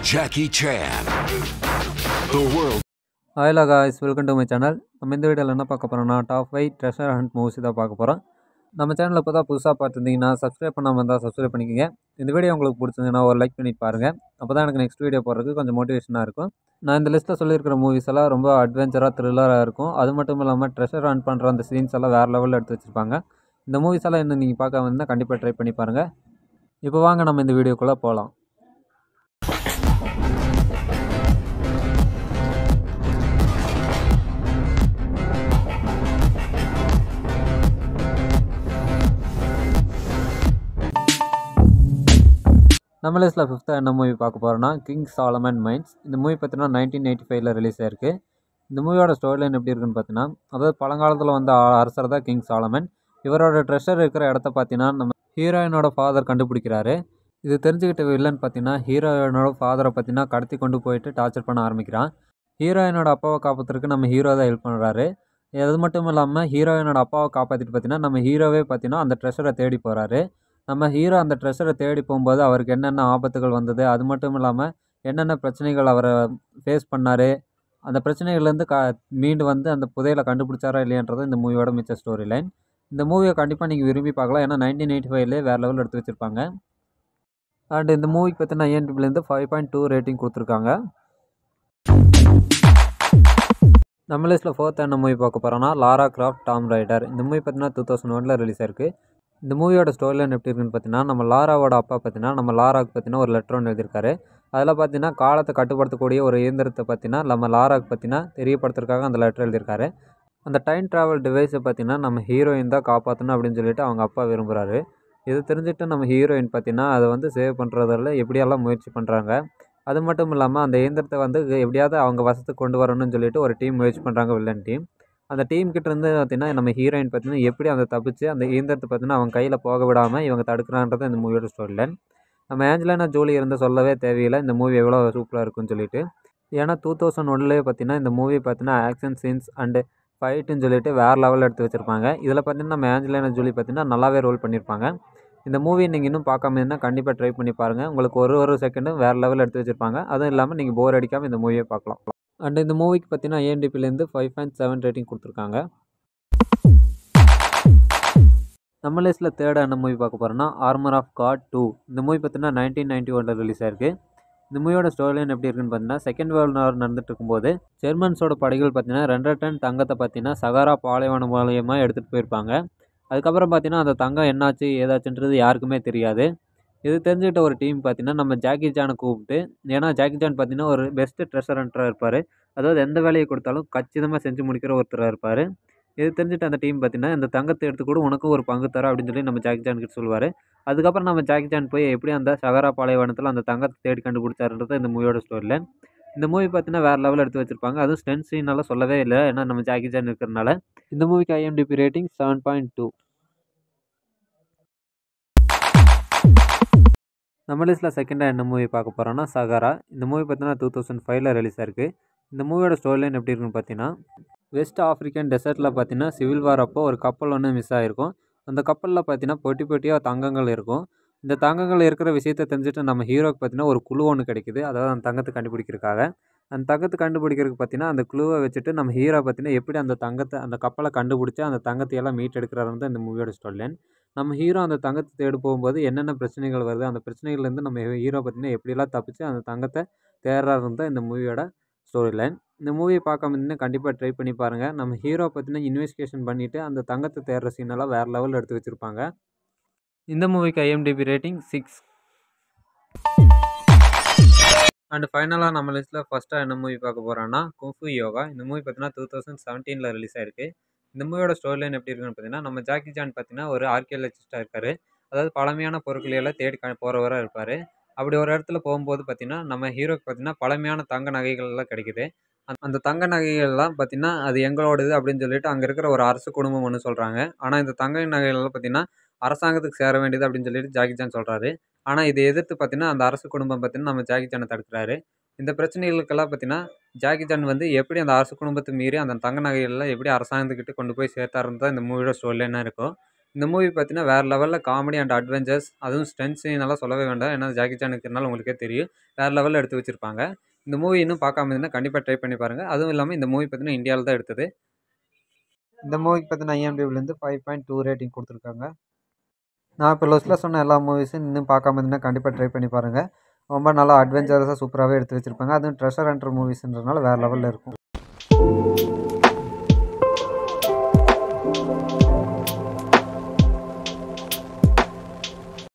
Jackie Chan. The world ஹாய்லா guys welcome to my channel நம்ம இந்த வீடியோவில் என்ன பார்க்க போகிறோம்னா top five treasure hunt movies தான் பார்க்க போகிறோம் நம்ம சேனலில் இப்போ தான் புதுசாக பார்த்துருந்தீங்கன்னா சப்ஸ்கிரைப் பண்ணாமல் இருந்தால் சப்ஸ்கிரைப் பண்ணிக்கோங்க இந்த வீடியோ உங்களுக்கு பிடிச்சிருந்ததுன்னா ஒரு லைக் பண்ணிட்டு பாருங்கள் அப்போ தான் எனக்கு நெக்ஸ்ட் வீடியோ போடுறதுக்கு கொஞ்சம் மோட்டிவேஷனாக இருக்கும் நான் இந்த லிஸ்ட்டில் சொல்லியிருக்கிற மூவிஸ் எல்லாம் ரொம்ப அட்வென்ச்சராக த்ரில்லராக இருக்கும் அது மட்டும் இல்லாமல் ட்ரெஷர் ஹண்ட் பண்ணுற அந்த சீன்ஸ் எல்லாம் வேறு லெவலில் எடுத்து வச்சுருப்பாங்க இந்த மூவிஸ் எல்லாம் இன்னும் நீங்கள் பார்க்க வந்தால் கண்டிப்பாக ட்ரை பண்ணி பாருங்கள் இப்போ வாங்க நம்ம இந்த வீடியோக்குள்ளே போகலாம் நம்ம லிஸ்ட்டில் ஃபிஃப்த்தாக என்ன மூவி பார்க்க போகிறோன்னா கிங் சாலமன் மைன்ஸ் இந்த மூவி பார்த்தீங்கன்னா நைன்டீன் எயிட்டி ஃபைவ்ல ரிலீஸ் ஆயிருக்கு இந்த மூவியோட ஸ்டோரி லைன் எப்படி இருக்குன்னு பார்த்தீங்கன்னா அதாவது பழங்காலத்தில் வந்த ஆ- அரசர் தான் கிங் சாலமன் இவரோட ட்ரெஷர் இருக்கிற இடத்த பார்த்தீங்கன்னா நம்ம ஹீரோயினோட ஃபாதர் கண்டுபிடிக்கிறாரு இது தெரிஞ்சுக்கிட்ட வில்லன் பார்த்தீங்கன்னா ஹீரோயினோட ஃபாதரை பார்த்தீங்கன்னா கடத்தி கொண்டு போயிட்டு டார்ச்சர் பண்ண ஆரம்பிக்கிறான் ஹீரோயினோட அப்பாவை காப்பாற்றுறதுக்கு நம்ம ஹீரோ தான் ஹெல்ப் பண்ணுறாரு அது மட்டும் இல்லாமல் ஹீரோயினோட அப்பாவை காப்பாற்றிட்டு பார்த்தீங்கன்னா நம்ம ஹீரோவே பார்த்தீங்கன்னா அந்த ட்ரெஷரை தேடி போகிறாரு நம்ம ஹீரோ அந்த ட்ரெஷரை தேடி போகும்போது அவருக்கு என்னென்ன ஆபத்துகள் வந்தது அது மட்டும் இல்லாமல் என்னென்ன பிரச்சனைகள் அவரை ஃபேஸ் பண்ணார் அந்த பிரச்சனைகள்லேருந்து க மீண்டு வந்து அந்த புதையலை கண்டுபிடிச்சாரா இல்லையன்றது இந்த மூவியோட மிச்ச ஸ்டோரி லைன் இந்த மூவியை கண்டிப்பாக நீங்கள் விரும்பி பார்க்கலாம் ஏன்னா நைன்டீன் எயிட்டி ஃபைவ்லேயே வேறு லெவல் எடுத்து வச்சுருப்பாங்க அண்ட் இந்த மூவிக்கு பார்த்தீங்கன்னா ஐஎன்டிபிலேருந்து ஃபைவ் பாயிண்ட் டூ ரேட்டிங் கொடுத்துருக்காங்க நம்ம லிஸ்ட்டில் ஃபோர்த் என்ன மூவி பார்க்க போகிறோன்னா லாரா கிராஃப்ட் டாம் ரைடர் இந்த மூவி பார்த்தீங்கன்னா டூ தௌசண்ட் ஒனில் ரிலீஸ் ஆயிருக்கு இந்த மூவியோட ஸ்டோரி லைன் எப்படி இருக்குன்னு பார்த்தீங்கன்னா நம்ம லாராவோட அப்பா பார்த்தீங்கன்னா நம்ம லாராவுக்கு பார்த்தீங்கன்னா ஒரு லெட்டர் ஒன்று எழுதியிருக்காரு அதில் பார்த்தீங்கன்னா காலத்தை கட்டுப்படுத்தக்கூடிய ஒரு இயந்திரத்தை பார்த்தீங்கன்னா நம்ம லாராவுக்கு பார்த்தீங்கன்னா தெரியப்படுத்துறதுக்காக அந்த லெட்டர் எழுதியிருக்காரு அந்த டைம் ட்ராவல் டிவைஸை பார்த்தீங்கன்னா நம்ம ஹீரோயின் தான் காப்பாற்றணும் அப்படின்னு சொல்லிட்டு அவங்க அப்பா விரும்புகிறாரு இது தெரிஞ்சுட்டு நம்ம ஹீரோயின் பார்த்தீங்கன்னா அதை வந்து சேவ் பண்ணுறதில் எப்படியெல்லாம் முயற்சி பண்ணுறாங்க அது மட்டும் இல்லாமல் அந்த இயந்திரத்தை வந்து எப்படியாவது அவங்க வசத்துக்கு கொண்டு வரணும்னு சொல்லிட்டு ஒரு டீம் முயற்சி பண்ணுறாங்க வில்லன் டீம் அந்த டீம் கிட்ட இருந்து பார்த்தீங்கன்னா நம்ம ஹீரோயின் பார்த்தீங்கன்னா எப்படி அந்த தப்பிச்சு அந்த இயந்திரத்தை பார்த்தீங்கன்னா அவங்க கையில் போக விடாமல் இவங்க தடுக்கிறான்றது இந்த மூவியோட ஸ்டோரி லைன் நம்ம ஏஞ்சலினா ஜோலி இருந்து சொல்லவே தேவையில்லை இந்த மூவி எவ்வளோ சூப்பராக இருக்குன்னு சொல்லிட்டு ஏன்னா டூ தௌசண்ட் ஒன்லேயே பார்த்தீங்கன்னா இந்த மூவி பார்த்தீங்கன்னா ஆக்ஷன் சீன்ஸ் அண்டு ஃபைட்டுன்னு சொல்லிட்டு வேறு லெவலில் எடுத்து வச்சுருப்பாங்க இதில் பார்த்தீங்கன்னா நம்ம ஏஞ்சலினா ஜோலி பார்த்தீங்கன்னா நல்லாவே ரோல் பண்ணியிருப்பாங்க இந்த மூவி நீங்கள் இன்னும் பார்க்காம இருந்தால் கண்டிப்பாக ட்ரை பண்ணி பாருங்கள் உங்களுக்கு ஒரு ஒரு செகண்டும் வேறு லெவலில் எடுத்து வச்சுருப்பாங்க அதுவும் இல்லாமல் நீங்கள் போர் அடிக்காமல் இந்த மூவியை பார்க்கலாம் அண்ட் இந்த மூவிக்கு பார்த்தீங்கன்னா ஏஎன்டிபிலேருந்து ஃபைவ் பாயிண்ட் செவன் ரேட்டிங் கொடுத்துருக்காங்க நம்ம லிஸ்ட்டில் தேர்ட் என்ன மூவி பார்க்க போகிறோன்னா ஆர்மர் ஆஃப் காட் டூ இந்த மூவி பார்த்தீங்கன்னா நைன்டீன் நைன்டி ஒனில் ரிலீஸ் ஆயிருக்கு இந்த மூவியோட ஸ்டோரி லைன் எப்படி இருக்குன்னு பார்த்தீங்கன்னா செகண்ட் வேர்ல்டு வார் நடந்துட்டு இருக்கும்போது ஜெர்மன்ஸோட படைகள் பார்த்தீங்கன்னா ரெண்டரை டன் தங்கத்தை பார்த்தீங்கன்னா சகாரா பாலைவனம் மூலியமாக எடுத்துகிட்டு போயிருப்பாங்க அதுக்கப்புறம் பார்த்தீங்கன்னா அந்த தங்கம் என்னாச்சு ஏதாச்சுன்றது யாருக்குமே தெரியாது இது தெரிஞ்சுக்கிட்ட ஒரு டீம் பார்த்தீங்கன்னா நம்ம ஜாக்கி ஜானை கூப்பிட்டு ஏன்னா ஜாக்கி ஜான் பார்த்தீங்கன்னா ஒரு பெஸ்ட்டு ட்ரெஷர் ஹண்டராக இருப்பார் அதாவது எந்த வேலையை கொடுத்தாலும் கச்சிதமாக செஞ்சு முடிக்கிற ஒருத்தராக இருப்பார் இது தெரிஞ்சுட்டு அந்த டீம் பார்த்தீங்கன்னா இந்த தங்கத்தை எடுத்து கூட உனக்கும் ஒரு பங்கு தரோம் அப்படின்னு சொல்லி நம்ம ஜாக்கி ஜான் கிட்ட சொல்லுவார் அதுக்கப்புறம் நம்ம ஜாக்கி ஜான் போய் எப்படி அந்த சகரா பாலைவனத்தில் அந்த தங்கத்தை தேடி கண்டுபிடிச்சாருன்றது இந்த மூவியோட ஸ்டோரியில் இந்த மூவி பார்த்தீங்கன்னா வேறு லெவலில் எடுத்து வச்சிருப்பாங்க அதுவும் ஸ்டென் சீனெல்லாம் சொல்லவே இல்லை ஏன்னா நம்ம ஜாக்கி ஜான் இருக்கிறனால இந்த மூவிக்கு IMDb rating seven point two நம்ம லிஸ்ட்டில் செகண்டாக என்ன மூவி பார்க்க போகிறோன்னா சகாரா இந்த மூவி பார்த்தீங்கன்னா டூ தௌசண்ட் ஃபைவ்ல ரிலீஸ் ஆயிருக்கு இந்த மூவியோட ஸ்டோரி லைன் எப்படி இருக்குன்னு பார்த்தீங்கன்னா வெஸ்ட் ஆஃப்ரிக்கன் டெசர்ட்டில் பார்த்தீங்கன்னா சிவில் வார் அப்போ ஒரு கப்பல் ஒன்று மிஸ் ஆகிருக்கும் அந்த கப்பலில் பார்த்தீங்கன்னா பொட்டி பொட்டியாக தங்கங்கள் இருக்கும் இந்த தங்கங்கள் இருக்கிற விஷயத்தை தெரிஞ்சுட்டு நம்ம ஹீரோக்கு பார்த்தீங்கன்னா ஒரு குழு ஒன்று கிடைக்குது அதாவது அந்த தங்கத்தை கண்டுபிடிக்கிறதுக்காக அந்த தங்கத்தை கண்டுபிடிக்கிறதுக்கு பார்த்தீங்கன்னா அந்த குழுவை வச்சுட்டு நம்ம ஹீரோ பார்த்தீங்கன்னா எப்படி அந்த தங்கத்தை அந்த கப்பலை கண்டுபிடிச்சி அந்த தங்கத்தை எல்லாம் மீட் எடுக்கிறாரு தான் இந்த மூவியோட ஸ்டோரி லைன் நம்ம ஹீரோ அந்த தங்கத்தை தேடி போகும்போது என்னென்ன பிரச்சனைகள் வருது அந்த பிரச்சனைகள்லேருந்து நம்ம ஹீரோ பார்த்தீங்கன்னா எப்படியெல்லாம் தப்பிச்சு அந்த தங்கத்தை தேடுறாரு தான் இந்த மூவியோட ஸ்டோரி லைன் இந்த மூவியை பார்க்காம இருந்தீங்கன்னா கண்டிப்பாக ட்ரை பண்ணி பாருங்கள் நம்ம ஹீரோ பார்த்தீங்கன்னா இன்வெஸ்டிகேஷன் பண்ணிவிட்டு அந்த தங்கத்தை தேடுற சீனெல்லாம் வேறு லெவலில் எடுத்து வச்சுருப்பாங்க இந்த மூவிக்கு ஐஎம்டிபி ரேட்டிங் சிக்ஸ் அண்ட் ஃபைனலாக நம்ம லிஸ்ட்டில் ஃபஸ்ட்டாக என்ன மூவி பார்க்க போகிறோன்னா குஃபு யோகா இந்த மூவி பார்த்தீங்கன்னா டூ தௌசண்ட் செவன்டீனில் ரிலீஸ் ஆயிருக்கு இந்த மூவியோட ஸ்டோரி லைன் எப்படி இருக்குன்னு பார்த்தீங்கன்னா நம்ம ஜாக்கி ஜான் பார்த்தீங்கன்னா ஒரு ஆர்கியாலஜிஸ்ட்டாக இருக்கார் அதாவது பழமையான பொருட்களை எல்லாம் தேடி க போகிறவராக இருப்பார் அப்படி ஒரு இடத்துல போகும்போது பார்த்தீங்கன்னா நம்ம ஹீரோக்கு பார்த்தீங்கன்னா பழமையான தங்க நகைகள் எல்லாம் கிடைக்குது அந்த- அந்த தங்க நகைகள்லாம் பார்த்தீங்கன்னா அது எங்களோடது அப்படின்னு சொல்லிட்டு அங்கே இருக்கிற ஒரு அரசு குடும்பம் ஒன்று சொல்கிறாங்க ஆனால் இந்த தங்க நகைகள்லாம் பார்த்தீங்கன்னா அரசாங்கத்துக்கு சேர வேண்டியது அப்படின்னு சொல்லிட்டு ஜாக்கி ஜான் சொல்கிறாரு ஆனால் இதை எதிர்த்து பார்த்தீங்கன்னா அந்த அரசு குடும்பம் பார்த்தீங்கன்னா நம்ம ஜாக்கி ஜானை தடுக்கிறாரு இந்த பிரச்சனைகளுக்கெல்லாம் பார்த்தீங்கன்னா ஜாக்கி ஜான் வந்து எப்படி அந்த அரசு குடும்பத்தை மீறி அந்த தங்க நகைகள்லாம் எப்படி அரசாங்கத்துக்கிட்ட கொண்டு போய் சேர்த்தாருன்னு தான் இந்த மூவியோட ஸ்டோரியில் என்ன இருக்கும் இந்த மூவி பார்த்தீங்கன்னா வேறு லெவலில் காமெடி அண்ட் அட்வென்ச்சர்ஸ் அதுவும் ஸ்டென்ட் சீன் எல்லாம் சொல்லவே வேண்டாம் ஏன்னா ஜாக்கி சான் இருக்கிறனால உங்களுக்கே தெரியும் வேறு லெவலில் எடுத்து வச்சுருப்பாங்க இந்த மூவி இன்னும் பார்க்காம இருந்தால் கண்டிப்பாக ட்ரை பண்ணி பாருங்கள் அதுவும் இல்லாமல் இந்த மூவி பார்த்தீங்கன்னா இந்தியாவில் தான் எடுத்தது இந்த மூவிக்கு பார்த்தீங்கன்னா ஐஎம்டிபிலேருந்து ஃபைவ் பாயிண்ட் டூ ரேட்டிங் கொடுத்துருக்காங்க நான் இப்போ லொஸ்ட்டில் சொன்ன எல்லா மூவிஸும் இன்னும் பார்க்காம இருந்தால் கண்டிப்பாக ட்ரை பண்ணி பாருங்கள் ரொம்ப நல்லா அட்வென்ச்சரஸாக சூப்பராகவே எடுத்து வச்சுருப்பாங்க அதுவும் ட்ரெஷர் ஹண்டர் மூவிஸ்ன்றதுனால வேறு லெவலில் இருக்கும்